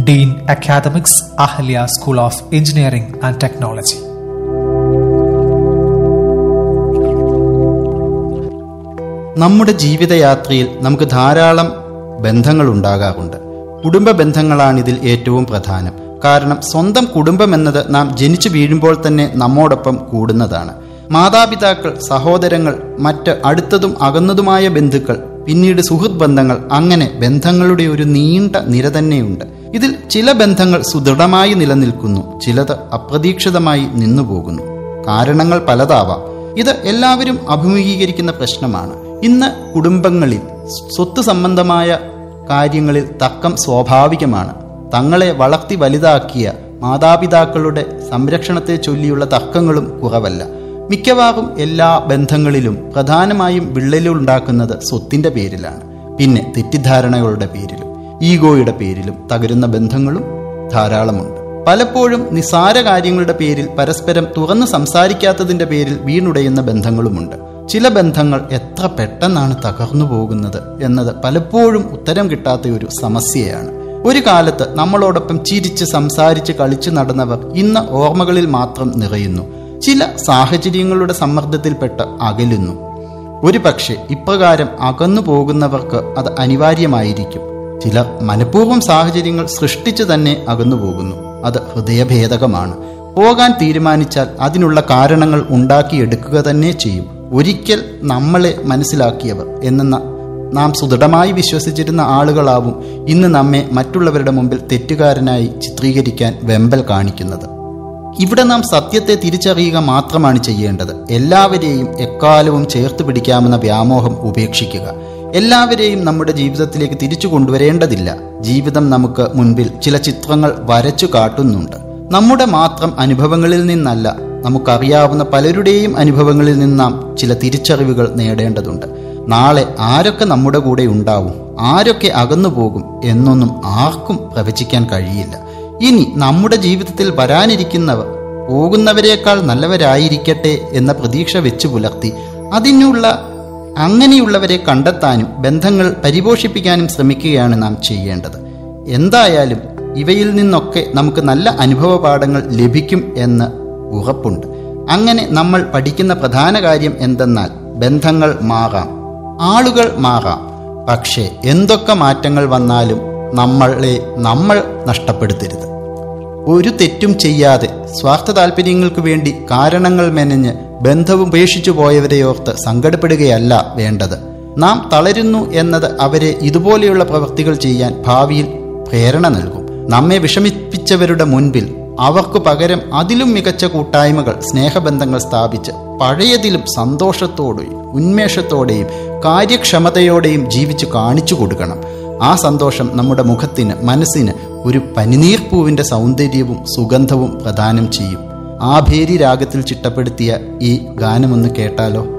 Dean academics Ahalya school of engineering and technology നമ്മുടെ ജീവിതയാത്രയിൽ നമുക്ക് ധാരാളം ബന്ധങ്ങൾ ഉണ്ടാകാറുണ്ട് കുടുംബ ബന്ധങ്ങളാണ് ഇതിൽ ഏറ്റവും പ്രധാനം കാരണം സ്വന്തം കുടുംബം എന്നത് നാം ജനിച്ചു വീഴുമ്പോൾ തന്നെ നമ്മോടൊപ്പം കൂടുന്നതാണ് മാതാപിതാക്കൾ സഹോദരങ്ങൾ മറ്റ് അടുത്തതും അകന്നതുമായ ബന്ധുക്കൾ പിന്നീട് സുഹൃത്ത് ബന്ധങ്ങൾ അങ്ങനെ ബന്ധങ്ങളുടെ ഒരു നീണ്ട നിര തന്നെയുണ്ട് ഇതിൽ ചില ബന്ധങ്ങൾ സുദൃഢമായി നിലനിൽക്കുന്നു ചിലത് അപ്രതീക്ഷിതമായി നിന്നുപോകുന്നു കാരണങ്ങൾ പലതാവാം ഇത് എല്ലാവരും അഭിമുഖീകരിക്കുന്ന പ്രശ്നമാണ് ഇന്ന് കുടുംബങ്ങളിൽ സ്വത്ത് സംബന്ധമായ കാര്യങ്ങളിൽ തക്കം സ്വാഭാവികമാണ് തങ്ങളെ വളർത്തി വലുതാക്കിയ മാതാപിതാക്കളുടെ സംരക്ഷണത്തെ ചൊല്ലിയുള്ള തർക്കങ്ങളും കുറവല്ല മിക്കവാറും എല്ലാ ബന്ധങ്ങളിലും പ്രധാനമായും വിള്ളലുണ്ടാക്കുന്നത് സ്വത്തിന്റെ പേരിലാണ് പിന്നെ തെറ്റിദ്ധാരണകളുടെ പേരിലും ഈഗോയുടെ പേരിലും തകരുന്ന ബന്ധങ്ങളും ധാരാളമുണ്ട് പലപ്പോഴും നിസാര കാര്യങ്ങളുടെ പേരിൽ പരസ്പരം തുറന്ന് സംസാരിക്കാത്തതിന്റെ പേരിൽ വീണുടയുന്ന ബന്ധങ്ങളുമുണ്ട് ചില ബന്ധങ്ങൾ എത്ര പെട്ടെന്നാണ് തകർന്നു പോകുന്നത് എന്നത് പലപ്പോഴും ഉത്തരം കിട്ടാത്ത ഒരു സമസ്യയാണ് ഒരു കാലത്ത് നമ്മളോടൊപ്പം ചിരിച്ച് സംസാരിച്ച് കളിച്ചു നടന്നവർ ഇന്ന് ഓർമ്മകളിൽ മാത്രം നിറയുന്നു ചില സാഹചര്യങ്ങളുടെ സമ്മർദ്ദത്തിൽപ്പെട്ട് അകലുന്നു ഒരു പക്ഷേ ഇപ്രകാരം അകന്നു പോകുന്നവർക്ക് അത് അനിവാര്യമായിരിക്കും ചിലർ മനഃപൂർവ്വം സാഹചര്യങ്ങൾ സൃഷ്ടിച്ചു തന്നെ അകന്നു പോകുന്നു അത് ഹൃദയഭേദകമാണ് പോകാൻ തീരുമാനിച്ചാൽ അതിനുള്ള കാരണങ്ങൾ ഉണ്ടാക്കിയെടുക്കുക തന്നെ ചെയ്യും ഒരിക്കൽ നമ്മളെ മനസ്സിലാക്കിയവർ എന്ന നാം സുദൃഢമായി വിശ്വസിച്ചിരുന്ന ആളുകളാവും ഇന്ന് നമ്മെ മറ്റുള്ളവരുടെ മുമ്പിൽ തെറ്റുകാരനായി ചിത്രീകരിക്കാൻ വെമ്പൽ കാണിക്കുന്നത് ഇവിടെ നാം സത്യത്തെ തിരിച്ചറിയുക മാത്രമാണ് ചെയ്യേണ്ടത് എല്ലാവരെയും എക്കാലവും ചേർത്ത് പിടിക്കാമെന്ന വ്യാമോഹം ഉപേക്ഷിക്കുക എല്ലാവരെയും നമ്മുടെ ജീവിതത്തിലേക്ക് തിരിച്ചു കൊണ്ടുവരേണ്ടതില്ല ജീവിതം നമുക്ക് മുൻപിൽ ചില ചിത്രങ്ങൾ വരച്ചു കാട്ടുന്നുണ്ട് നമ്മുടെ മാത്രം അനുഭവങ്ങളിൽ നിന്നല്ല നമുക്കറിയാവുന്ന പലരുടെയും അനുഭവങ്ങളിൽ നിന്ന് നാം ചില തിരിച്ചറിവുകൾ നേടേണ്ടതുണ്ട് നാളെ ആരൊക്കെ നമ്മുടെ കൂടെ ഉണ്ടാവും ആരൊക്കെ അകന്നു പോകും എന്നൊന്നും ആർക്കും പ്രവചിക്കാൻ കഴിയില്ല ഇനി നമ്മുടെ ജീവിതത്തിൽ വരാനിരിക്കുന്നവർ പോകുന്നവരെക്കാൾ നല്ലവരായിരിക്കട്ടെ എന്ന പ്രതീക്ഷ വെച്ചു പുലർത്തി അതിനുള്ള അങ്ങനെയുള്ളവരെ കണ്ടെത്താനും ബന്ധങ്ങൾ പരിപോഷിപ്പിക്കാനും ശ്രമിക്കുകയാണ് നാം ചെയ്യേണ്ടത് എന്തായാലും ഇവയിൽ നിന്നൊക്കെ നമുക്ക് നല്ല അനുഭവ പാഠങ്ങൾ ലഭിക്കും എന്ന് ഉറപ്പുണ്ട് അങ്ങനെ നമ്മൾ പഠിക്കുന്ന പ്രധാന കാര്യം എന്തെന്നാൽ ബന്ധങ്ങൾ മാറാം ആളുകൾ മാറാം പക്ഷേ എന്തൊക്കെ മാറ്റങ്ങൾ വന്നാലും നമ്മളെ നമ്മൾ നഷ്ടപ്പെടുത്തരുത് ഒരു തെറ്റും ചെയ്യാതെ സ്വാർത്ഥ താല്പര്യങ്ങൾക്ക് വേണ്ടി കാരണങ്ങൾ മെനഞ്ഞ് ബന്ധവും ഉപേക്ഷിച്ചു പോയവരെയോർത്ത് സങ്കടപ്പെടുകയല്ല വേണ്ടത് നാം തളരുന്നു എന്നത് അവരെ ഇതുപോലെയുള്ള പ്രവൃത്തികൾ ചെയ്യാൻ ഭാവിയിൽ പ്രേരണ നൽകും നമ്മെ വിഷമിപ്പിച്ചവരുടെ മുൻപിൽ അവർക്ക് പകരം അതിലും മികച്ച കൂട്ടായ്മകൾ സ്നേഹബന്ധങ്ങൾ സ്ഥാപിച്ച് പഴയതിലും സന്തോഷത്തോടെയും ഉന്മേഷത്തോടെയും കാര്യക്ഷമതയോടെയും ജീവിച്ചു കാണിച്ചു കൊടുക്കണം ആ സന്തോഷം നമ്മുടെ മുഖത്തിന് മനസ്സിന് ഒരു പനിനീർപ്പൂവിന്റെ സൗന്ദര്യവും സുഗന്ധവും പ്രദാനം ചെയ്യും ആ ഭേരി രാഗത്തിൽ ചിട്ടപ്പെടുത്തിയ ഈ ഗാനമൊന്ന് കേട്ടാലോ